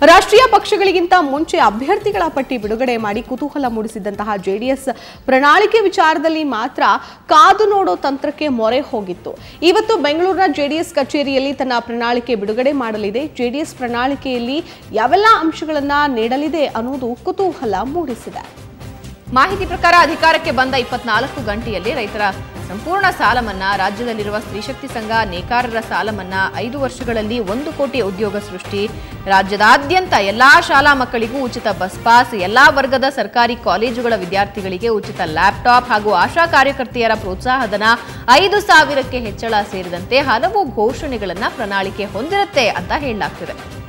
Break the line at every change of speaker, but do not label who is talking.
ರಾಷ್ಟ್ರೀಯ ಪಕ್ಷಗಳಿಗಿಂತ ಮುಂಚೆ ಅಭ್ಯರ್ಥಿಗಳ ಪಟ್ಟಿ ಬಿಡುಗಡೆ ಮಾಡಿ ಕುತೂಹಲ ಮೂಡಿಸಿದ್ದಂತಹ ಜೆಡಿಎಸ್ ಪ್ರಣಾಳಿಕೆ ವಿಚಾರದಲ್ಲಿ ಮಾತ್ರ ಕಾದು ನೋಡೋ ತಂತ್ರಕ್ಕೆ ಮೊರೆ ಹೋಗಿತ್ತು ಇವತ್ತು ಬೆಂಗಳೂರಿನ ಜೆಡಿಎಸ್ ಕಚೇರಿಯಲ್ಲಿ ತನ್ನ ಪ್ರಣಾಳಿಕೆ ಬಿಡುಗಡೆ ಮಾಡಲಿದೆ ಜೆಡಿಎಸ್ ಪ್ರಣಾಳಿಕೆಯಲ್ಲಿ ಯಾವೆಲ್ಲ ಅಂಶಗಳನ್ನ ನೀಡಲಿದೆ ಅನ್ನೋದು ಕುತೂಹಲ ಮೂಡಿಸಿದೆ
ಮಾಹಿತಿ ಪ್ರಕಾರ ಅಧಿಕಾರಕ್ಕೆ ಬಂದ ಇಪ್ಪತ್ನಾಲ್ಕು ಗಂಟೆಯಲ್ಲಿ ರೈತರ ಸಂಪೂರ್ಣ ಸಾಲ ಮನ್ನಾ ರಾಜ್ಯದಲ್ಲಿರುವ ಸ್ತ್ರೀಶಕ್ತಿ ಸಂಘ ನೇಕಾರರ ಸಾಲ ಮನ್ನಾ ಐದು ವರ್ಷಗಳಲ್ಲಿ ಒಂದು ಕೋಟಿ ಉದ್ಯೋಗ ಸೃಷ್ಟಿ ರಾಜ್ಯದಾದ್ಯಂತ ಎಲ್ಲಾ ಶಾಲಾ ಮಕ್ಕಳಿಗೂ ಉಚಿತ ಬಸ್ ಪಾಸ್ ಎಲ್ಲಾ ವರ್ಗದ ಸರ್ಕಾರಿ ಕಾಲೇಜುಗಳ ವಿದ್ಯಾರ್ಥಿಗಳಿಗೆ ಉಚಿತ ಲ್ಯಾಪ್ಟಾಪ್ ಹಾಗೂ ಆಶಾ ಕಾರ್ಯಕರ್ತೆಯರ ಪ್ರೋತ್ಸಾಹಧನ ಐದು ಸಾವಿರಕ್ಕೆ ಹೆಚ್ಚಳ ಸೇರಿದಂತೆ ಹಲವು ಘೋಷಣೆಗಳನ್ನ ಪ್ರಣಾಳಿಕೆ ಹೊಂದಿರುತ್ತೆ ಅಂತ ಹೇಳಲಾಗ್ತಿದೆ